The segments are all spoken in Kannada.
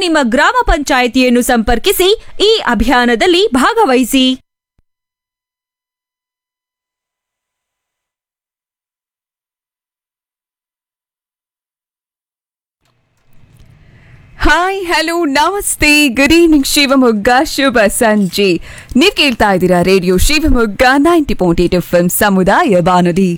ನಿಮ್ಮ ಗ್ರಾಮ ಪಂಚಾಯಿತಿಯನ್ನು ಸಂಪರ್ಕಿಸಿ ಈ ಅಭಿಯಾನದಲ್ಲಿ ಭಾಗವಹಿಸಿ ಹಾಯ್ ಹಲೋ ನಮಸ್ತೆ ಗುಡ್ ಈವ್ನಿಂಗ್ ಶಿವಮೊಗ್ಗ ಶುಭ ಸಂಜೆ ನೀವು ಕೇಳ್ತಾ ಇದ್ದೀರಾ radio Shivamogga ninety point eight F M ಸಮುದಾಯ ಬಾನುಲಿ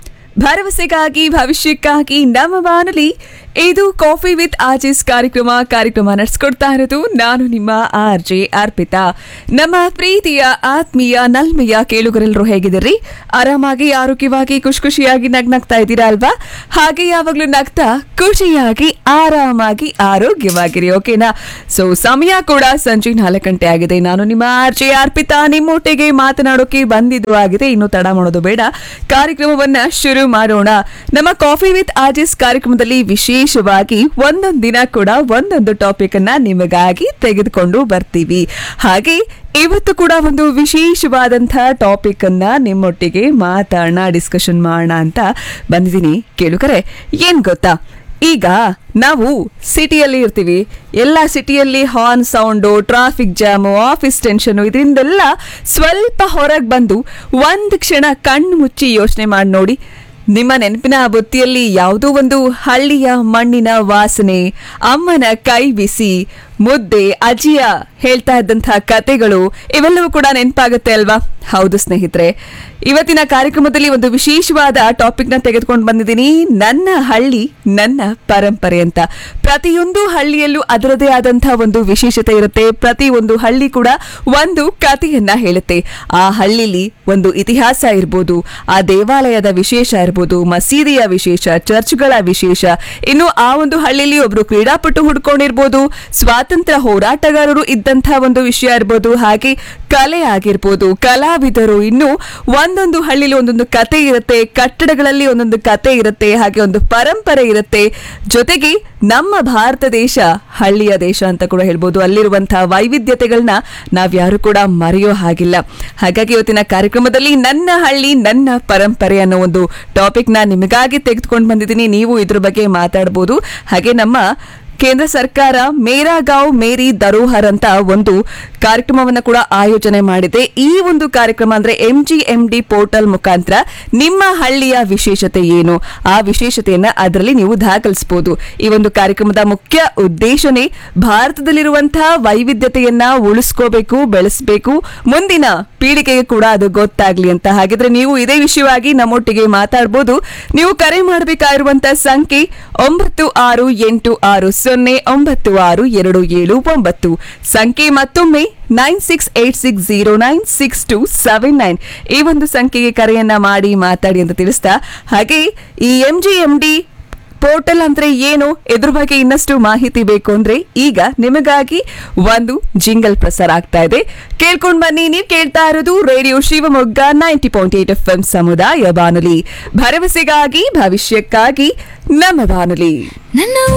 ಭರವಸೆಗಾಗಿ ಭವಿಷ್ಯಕ್ಕಾಗಿ ನಮ್ಮ ಬಾನುಲಿ ಇದು ಕಾಫಿ ವಿತ್ ಆರ್ಜಿಸ್ ಕಾರ್ಯಕ್ರಮ ಕಾರ್ಯಕ್ರಮ ನಡೆಸ್ಕೊಡ್ತಾ ಇರೋದು ನಾನು ನಿಮ್ಮ ಆರ್ ಜೆ ಅರ್ಪಿತಾ ನಮ್ಮ ಪ್ರೀತಿಯ ಆತ್ಮೀಯ ನಲ್ಮೆಯ ಕೇಳುಗರೆಲ್ಲರೂ ಹೇಗಿದ್ದೀರಿ ಆರಾಮಾಗಿ ಆರೋಗ್ಯವಾಗಿ ಖುಷಿ ಖುಷಿಯಾಗಿ ನಗ್ನಗ್ತಾ ಇದ್ದೀರಾ ಅಲ್ವಾ ಹಾಗೆ ಯಾವಾಗ್ಲೂ ನಗ್ತಾ ಖುಷಿಯಾಗಿ ಆರಾಮಾಗಿ ಆರೋಗ್ಯವಾಗಿರಿ ಓಕೆನಾ ಸೊ ಸಮಯ ಕೂಡ ಸಂಜೆ ನಾಲ್ಕು ಗಂಟೆ ಆಗಿದೆ ನಾನು ನಿಮ್ಮ ಆರ್ ಜೆ ಅರ್ಪಿತಾ ನಿಮ್ಮೊಟ್ಟಿಗೆ ಮಾತನಾಡೋಕೆ ಬಂದಿದ್ದು ಆಗಿದೆ ಇನ್ನು ತಡ ಮಾಡೋದು ಬೇಡ ಕಾರ್ಯಕ್ರಮವನ್ನ ಶುರು ಮಾಡೋಣ ನಮ್ಮ ಕಾಫಿ ವಿತ್ ಆರ್ಜಿಸ್ ಕಾರ್ಯಕ್ರಮದಲ್ಲಿ ವಿಶೇಷವಾಗಿ ಒಂದೊಂದು ದಿನ ಕೂಡ ಒಂದೊಂದು ಟಾಪಿಕ್ ಅನ್ನ ನಿಮಗಾಗಿ ತೆಗೆದುಕೊಂಡು ಬರ್ತೀವಿ ಹಾಗೆ ಇವತ್ತು ಕೂಡ ಒಂದು ವಿಶೇಷವಾದಂತಹ ಟಾಪಿಕ್ ಅನ್ನ ನಿಮ್ಮೊಟ್ಟಿಗೆ ಮಾತಾಡೋಣ ಡಿಸ್ಕಷನ್ ಮಾಡೋಣ ಅಂತ ಬಂದಿದ್ದೀನಿ ಕೇಳುಕರೆ ಏನ್ ಗೊತ್ತಾ ಈಗ ನಾವು ಸಿಟಿಯಲ್ಲಿ ಇರ್ತೀವಿ ಎಲ್ಲ ಸಿಟಿಯಲ್ಲಿ horn sound traffic jam office tension ಇದರಿಂದೆಲ್ಲ ಸ್ವಲ್ಪ ಹೊರಗೆ ಬಂದು ಒಂದು ಕ್ಷಣ ಕಣ್ಣು ಮುಚ್ಚಿ ಯೋಚನೆ ಮಾಡಿ ನೋಡಿ ನಿಮ್ಮ ನೆನಪಿನ ಬುತ್ತಿಯಲ್ಲಿ ಯಾವುದೋ ಒಂದು ಹಳ್ಳಿಯ ಮಣ್ಣಿನ ವಾಸನೆ ಅಮ್ಮನ ಕೈ ಬಿಸಿ ಮುದ್ದೆ ಅಜ್ಜಿಯ ಹೇಳ್ತಾ ಇದ್ದಂತಹ ಕತೆಗಳು ಇವೆಲ್ಲವೂ ಕೂಡ ನೆನಪಾಗುತ್ತೆ ಅಲ್ವಾ ಹೌದು ಸ್ನೇಹಿತರೆ ಇವತ್ತಿನ ಕಾರ್ಯಕ್ರಮದಲ್ಲಿ ಒಂದು ವಿಶೇಷವಾದ ಟಾಪಿಕ್ ನ ತೆಗೆದುಕೊಂಡು ಬಂದಿದ್ದೀನಿ ನನ್ನ ಹಳ್ಳಿ ನನ್ನ ಪರಂಪರೆ ಅಂತ ಪ್ರತಿಯೊಂದು ಹಳ್ಳಿಯಲ್ಲೂ ಅದರದೇ ಆದಂತಹ ಒಂದು ವಿಶೇಷತೆ ಇರುತ್ತೆ ಪ್ರತಿ ಒಂದು ಹಳ್ಳಿ ಕೂಡ ಒಂದು ಕಥೆಯನ್ನ ಹೇಳುತ್ತೆ ಆ ಹಳ್ಳಿಲಿ ಒಂದು ಇತಿಹಾಸ ಇರ್ಬೋದು ಆ ದೇವಾಲಯದ ವಿಶೇಷ ಇರ್ಬೋದು ಮಸೀದಿಯ ವಿಶೇಷ ಚರ್ಚ್ಗಳ ವಿಶೇಷ ಇನ್ನು ಆ ಒಂದು ಹಳ್ಳಿಲಿ ಒಬ್ರು ಕ್ರೀಡಾಪಟು ಹುಡ್ಕೊಂಡಿರ್ಬೋದು ಸ್ವಾತಂತ್ರ್ಯ ಹೋರಾಟಗಾರರು ಇದ್ದಂತಹ ಒಂದು ವಿಷಯ ಇರ್ಬೋದು ಹಾಗೆ ಕಲೆ ಆಗಿರ್ಬೋದು ಕಲಾವಿದರು ಇನ್ನು ಒಂದೊಂದು ಹಳ್ಳಿಲಿ ಒಂದೊಂದು ಕತೆ ಇರುತ್ತೆ ಕಟ್ಟಡಗಳಲ್ಲಿ ಒಂದೊಂದು ಕತೆ ಇರುತ್ತೆ ಹಾಗೆ ಒಂದು ಪರಂಪರೆ ಇರುತ್ತೆ ಜೊತೆಗೆ ನಮ್ಮ ಭಾರತ ದೇಶ ಹಳ್ಳಿಯ ದೇಶ ಅಂತ ಕೂಡ ಹೇಳ್ಬೋದು ಅಲ್ಲಿರುವಂತಹ ವೈವಿಧ್ಯತೆಗಳನ್ನ ನಾವ್ಯಾರು ಕೂಡ ಮರೆಯೋ ಹಾಗಿಲ್ಲ ಹಾಗಾಗಿ ಇವತ್ತಿನ ಕಾರ್ಯಕ್ರಮದಲ್ಲಿ ನನ್ನ ಹಳ್ಳಿ ನನ್ನ ಪರಂಪರೆ ಅನ್ನೋ ಒಂದು ಟಾಪಿಕ್ ನ ನಿಮಗಾಗಿ ತೆಗೆದುಕೊಂಡು ಬಂದಿದ್ದೀನಿ ನೀವು ಇದ್ರ ಬಗ್ಗೆ ಮಾತಾಡ್ಬೋದು ಹಾಗೆ ನಮ್ಮ ಕೇಂದ್ರ ಸರ್ಕಾರ ಮೇರಾ ಗಾಂವ್ ಮೇರಿ ಧರೋಹರ್ ಅಂತ ಒಂದು ಕಾರ್ಯಕ್ರಮವನ್ನ ಕೂಡ ಆಯೋಜನೆ ಮಾಡಿದೆ ಈ ಒಂದು ಕಾರ್ಯಕ್ರಮ ಅಂದ್ರೆ M G M D portal ಮುಖಾಂತರ ನಿಮ್ಮ ಹಳ್ಳಿಯ ವಿಶೇಷತೆ ಏನು ಆ ವಿಶೇಷತೆಯನ್ನ ಅದರಲ್ಲಿ ನೀವು ದಾಖಲಿಸಬಹುದು ಈ ಒಂದು ಕಾರ್ಯಕ್ರಮದ ಮುಖ್ಯ ಉದ್ದೇಶನೇ ಭಾರತದಲ್ಲಿರುವಂತಹ ವೈವಿಧ್ಯತೆಯನ್ನ ಉಳಿಸ್ಕೋಬೇಕು ಬೆಳೆಸಬೇಕು ಮುಂದಿನ ಪೀಳಿಗೆಗೆ ಕೂಡ ಅದು ಗೊತ್ತಾಗ್ಲಿ ಅಂತ ಹಾಗಿದ್ರೆ ನೀವು ಇದೇ ವಿಷಯವಾಗಿ ನಮ್ಮೊಟ್ಟಿಗೆ ಮಾತಾಡ್ಬೋದು ನೀವು ಕರೆ ಮಾಡಬೇಕಾಗಿರುವಂತಹ ಸಂಖ್ಯೆ ಒಂಬತ್ತು ಆರು ಎಂಟು ಆರು ಸೊನ್ನೆ ಒಂಬತ್ತು ಆರು ಎರಡು ಏಳು ಒಂಬತ್ತು ಸಂಖ್ಯೆ ಮತ್ತೊಮ್ಮೆ nine six eight six zero nine six two seven nine ಈ ಒಂದು ಸಂಖ್ಯೆಗೆ ಕರೆಯನ್ನ ಮಾಡಿ ಮಾತಾಡಿ ಅಂತ ತಿಳಿಸ್ತಾ ಹಾಗೆ ಈ M G M D portal ಅಂದ್ರೆ ಏನು ಇದ್ರ ಬಗ್ಗೆ ಇನ್ನಷ್ಟು ಮಾಹಿತಿ ಬೇಕು ಅಂದ್ರೆ ಈಗ ನಿಮಗಾಗಿ ಒಂದು ಜಿಂಗಲ್ ಪ್ರಸಾರ ಆಗ್ತಾ ಇದೆ ಕೇಳ್ಕೊಂಡ್ ಬನ್ನಿ ನೀವು ಕೇಳ್ತಾ ಇರೋದು radio Shivamogga ninety point eight F M ಸಮುದಾಯ ಬಾನುಲಿ ಭರವಸೆಗಾಗಿ ಭವಿಷ್ಯಕ್ಕಾಗಿ ನಮ್ಮ ಬಾನುಲಿ ನನ್ನ